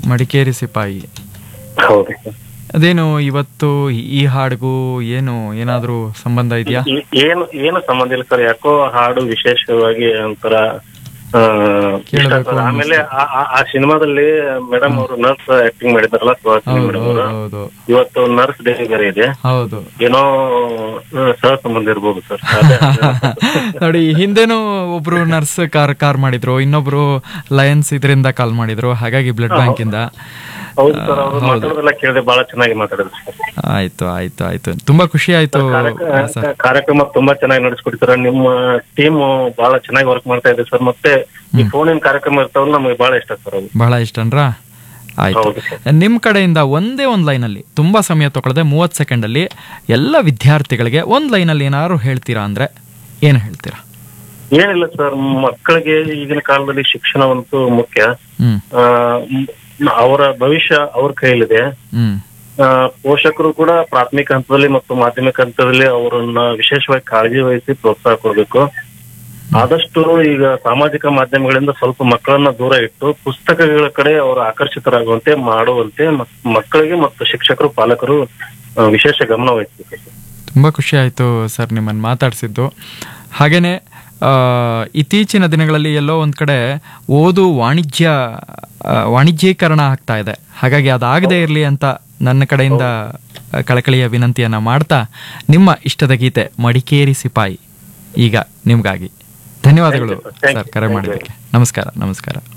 ಮಡಿಕೇರಿ ಸಿಪಾಯಿ ಹೌದು ಸರ್ ಅದೇನು ಇವತ್ತು ಈ ಹಾಡಿಗೂ ಏನು ಏನಾದರೂ ಸಂಬಂಧ ಇದೆಯಾ ಈ- ಏನು ಏನು ಸಂಬಂಧ ಇಲ್ಲ ಸರ್ ಯಾಕೋ ಹಾಡು ವಿಶೇಷವಾಗಿ ಒಂಥರ ಆ, ಇಷ್ಟ ಕೇಳ್ಬೇಕು ಸರ್. ಆಮೇಲೆ ಆ- ಆ- ಆ ಸಿನಿಮಾದಲ್ಲಿ ಮೇಡಮ್ ಅವರು ನರ್ಸ್ ಆಕ್ಟಿಂಗ್ ಮಾಡಿದಾರಲ್ಲ ಸುಹಾಸಿನಿ ಹೌದು ಮೇಡಮ್ ಹೌದು ಅವರು ಹೌದು ಇವತ್ತು ನರ್ಸ್ ಡೇ ಬೇರೆ ಇದೆ ಹೌದು ಏನೋ ಸಹ ಸಂಬಂಧ ಇರ್ಬೋದು ಸರ್ ಅದೇ ನೋಡಿ ಹಿಂದೆನೂ ಒಬ್ರು ನರ್ಸ್ ಕಾರ್ ಕಾರ್ ಮಾಡಿದ್ರು ಇನ್ನೊಬ್ರು ಲಯನ್ಸ್ ಇದರಿಂದ ಕಾಲ್ ಮಾಡಿದ್ರು ಹಾಗಾಗಿ ಬ್ಲಡ್ ಬ್ಯಾಂಕ್ ಇಂದ ಹೌದು ಸರ್ ಅವರು ಮಾತಾಡೋದೆಲ್ಲ ಕೇಳಿದೆ ಬಹಳ ಚೆನ್ನಾಗಿ ಮಾತಾಡಿದ್ರು ಸರ್ ಆಯ್ತು ಆಯ್ತು ಆಯ್ತು ತುಂಬಾ ಖುಷಿ ಆಯ್ತು ಸರ್ ಕಾರ್ಯಕ್ರಮ ತುಂಬಾ ಚೆನ್ನಾಗಿ ನಡೆಸ್ಕೊಡ್ತೀರ ನಿಮ್ಮ ಟೀಮ್ ಬಹಳ ಚೆನ್ನಾಗಿ ವರ್ಕ್ ಮಾಡ್ತಾ ಇದೆ ಸರ್ ಮತ್ತೆ ಈ ಫೋನಿನ ಕಾರ್ಯಕ್ರಮ ಇರ್ತಾವಲ್ಲ ನಮಗೆ ಬಹಳ ಇಷ್ಟ ಸರ್ ಅದು ಬಹಳ ಇಷ್ಟನ್ರಾ ಆಯ್ತು ಹೌದು ಸರ್ ನಿಮ್ ಕಡೆಯಿಂದ ಒಂದೇ ಒಂದು ಲೈನಲ್ಲಿ ತುಂಬಾ ಸಮಯ ತಗೊಳ್ಳದೆ ಮೂವತ್ತು ಸೆಕೆಂಡ್ ಅಲ್ಲಿ ಎಲ್ಲ ವಿದ್ಯಾರ್ಥಿಗಳಿಗೆ ಒಂದ್ ಲೈನಲ್ಲಿ ಏನಾದ್ರು ಹೇಳ್ತೀರಾ ಅಂದ್ರೆ ಏನ್ ಹೇಳ್ತೀರಾ ಏನಿಲ್ಲ ಸರ್ ಮಕ್ಕಳಿಗೆ ಈಗಿನ ಕಾಲದಲ್ಲಿ ಶಿಕ್ಷಣವಂತೂ ಮುಖ್ಯ ಹ್ಮ್ ಆ, ಮ್- ಅವರ ಭವಿಷ್ಯ ಅವ್ರ ಕೈಯಲ್ಲಿದೆ ಹ್ಮ್ ಆ, ಪೋಷಕರು ಕೂಡ ಪ್ರಾಥಮಿಕ ಹಂತದಲ್ಲಿ ಮತ್ತು ಮಾಧ್ಯಮಿಕ ಹಂತದಲ್ಲಿ ಅವರನ್ನ ವಿಶೇಷವಾಗಿ ಕಾಳಜಿ ವಹಿಸಿ ಪ್ರೋತ್ಸಾಹ ಕೊಡಬೇಕು ಆದಷ್ಟು ಈಗ ಸಾಮಾಜಿಕ ಮಾಧ್ಯಮಗಳಿಂದ ಸ್ವಲ್ಪ ಮಕ್ಕಳನ್ನ ದೂರ ಇಟ್ಟು ಪುಸ್ತಕಗಳ ಕಡೆ ಅವರು ಆಕರ್ಷಿತರಾಗುವಂತೆ ಮಾಡುವಂತೆ ಮತ್- ಮಕ್ಕಳಿಗೆ ಮತ್ತು ಶಿಕ್ಷಕರು ಪಾಲಕರು ಆ, ವಿಶೇಷ ಗಮನ ವಹಿಸಬೇಕು ತುಂಬ ಖುಷಿ ಆಯಿತು ಸರ್ ನಿಮ್ಮನ್ನು ಮಾತಾಡಿಸಿದ್ದು ಹಾಗೆಯೇ ಇತ್ತೀಚಿನ ದಿನಗಳಲ್ಲಿ ಎಲ್ಲೋ ಒಂದು ಕಡೆ ಓದು ವಾಣಿಜ್ಯ ಆ, ವಾಣಿಜ್ಯೀಕರಣ ಆಗ್ತಾ ಇದೆ ಹಾಗಾಗಿ ಅದಾಗದೇ ಇರಲಿ ಅಂತ ನನ್ನ ಕಡೆಯಿಂದ ಆ, ಕಳಕಳಿಯ ವಿನಂತಿಯನ್ನು ಮಾಡ್ತಾ ನಿಮ್ಮ ಇಷ್ಟದ ಗೀತೆ ಮಡಿಕೇರಿ ಸಿಪಾಯಿ ಈಗ ನಿಮಗಾಗಿ ಧನ್ಯವಾದಗಳು Thank you, sir. Thank sir you. ಕರೆ Thank you. ಮಾಡಿದ್ದಕ್ಕೆ ನಮಸ್ಕಾರ ನಮಸ್ಕಾರ